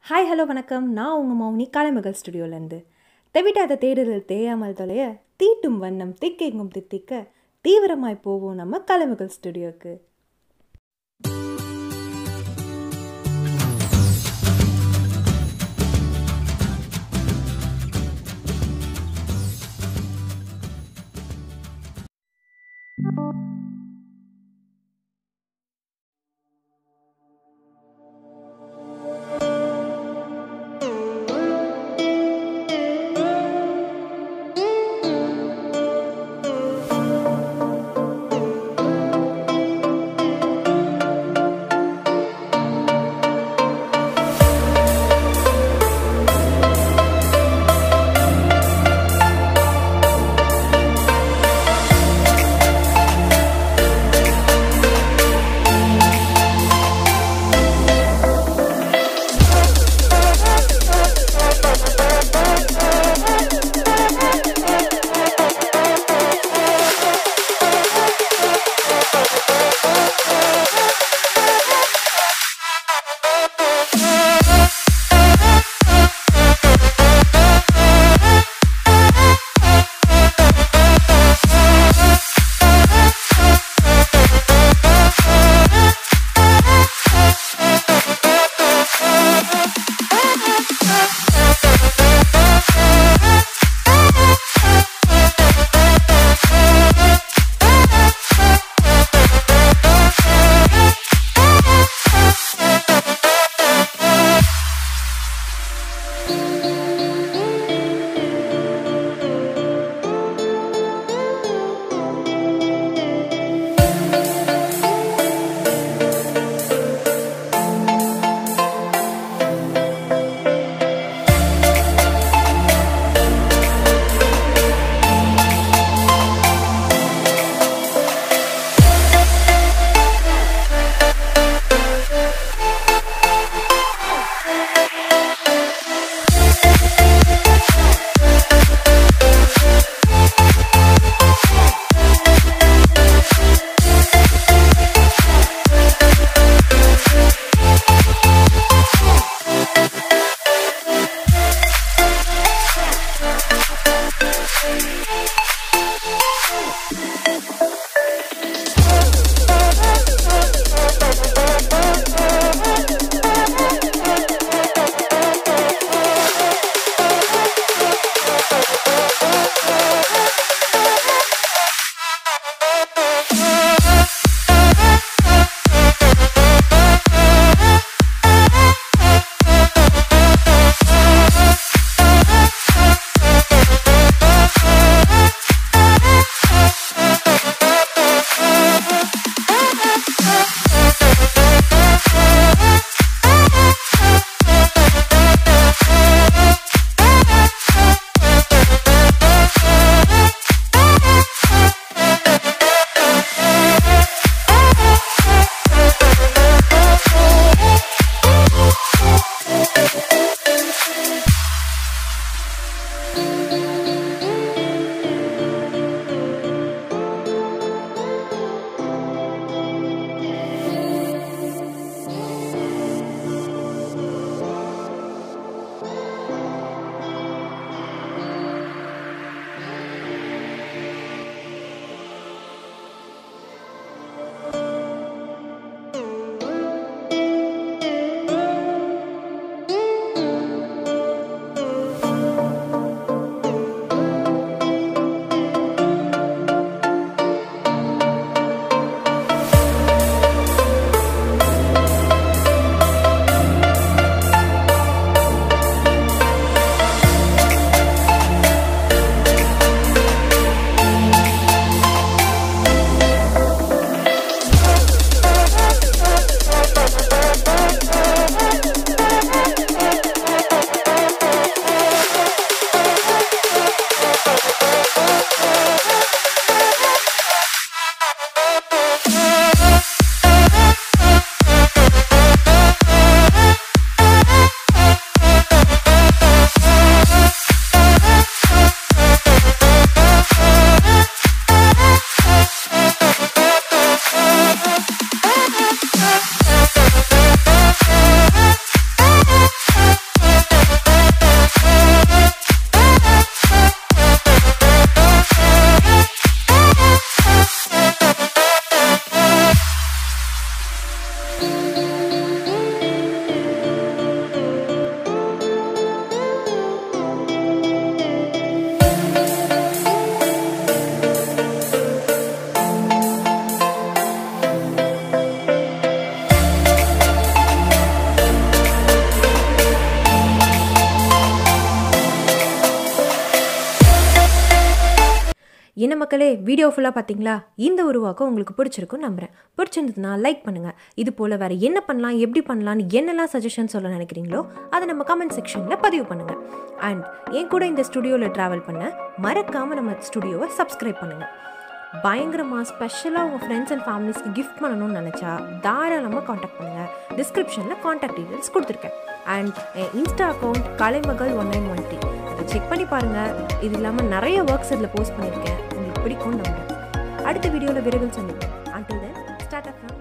hi hello வணக்கம் நான் உங்கள் மௌனி காலைமகள் ஸ்டுடியோலேருந்து தெவிட்டாத தேடுதல் தேயாமல் தொலைய தீட்டும் வண்ணம் திக்கெங்கும் தித்திக்க தீவிரமாய் போவோம் நம்ம கலைமகள் ஸ்டுடியோக்கு என்ன மக்களே வீடியோ ஃபுல்லாக பார்த்தீங்களா இந்த உருவாக்கம் உங்களுக்கு பிடிச்சிருக்கும் நம்புகிறேன் பிடிச்சிருந்ததுன்னா லைக் பண்ணுங்கள் இது போல் வேறு என்ன பண்ணலாம் எப்படி பண்ணலாம்னு என்னெல்லாம் சஜஷன் சொல்ல நினைக்கிறீங்களோ அதை நம்ம கமெண்ட் செக்ஷனில் பதிவு பண்ணுங்கள் அண்ட் என் கூட இந்த ஸ்டுடியோவில் ட்ராவல் பண்ண மறக்காமல் நம்ம ஸ்டுடியோவை சப்ஸ்கிரைப் பண்ணுங்கள் பயங்கரமாக ஸ்பெஷலாக உங்கள் ஃப்ரெண்ட்ஸ் அண்ட் ஃபேமிலிஸ்க்கு கிஃப்ட் பண்ணணும்னு நினச்சா தாராளமாக காண்டாக்ட் பண்ணுங்கள் டிஸ்கிரிப்ஷனில் காண்டாக்ட் டீட்டெயில்ஸ் கொடுத்துருக்கேன் அண்ட் என் insta account Kalaimagal one nine one three அதை செக் பண்ணி பாருங்கள் இது இல்லாமல் நிறைய ஒர்க்ஸ் அதில் போஸ்ட் பண்ணியிருக்கேன் உங்களுக்கு பிடிக்கும்னு நம்புறேன் அடுத்த வீடியோவில் விரைவில் சந்திப்போம் அண்டில் தென் ஸ்டார்ட் அப்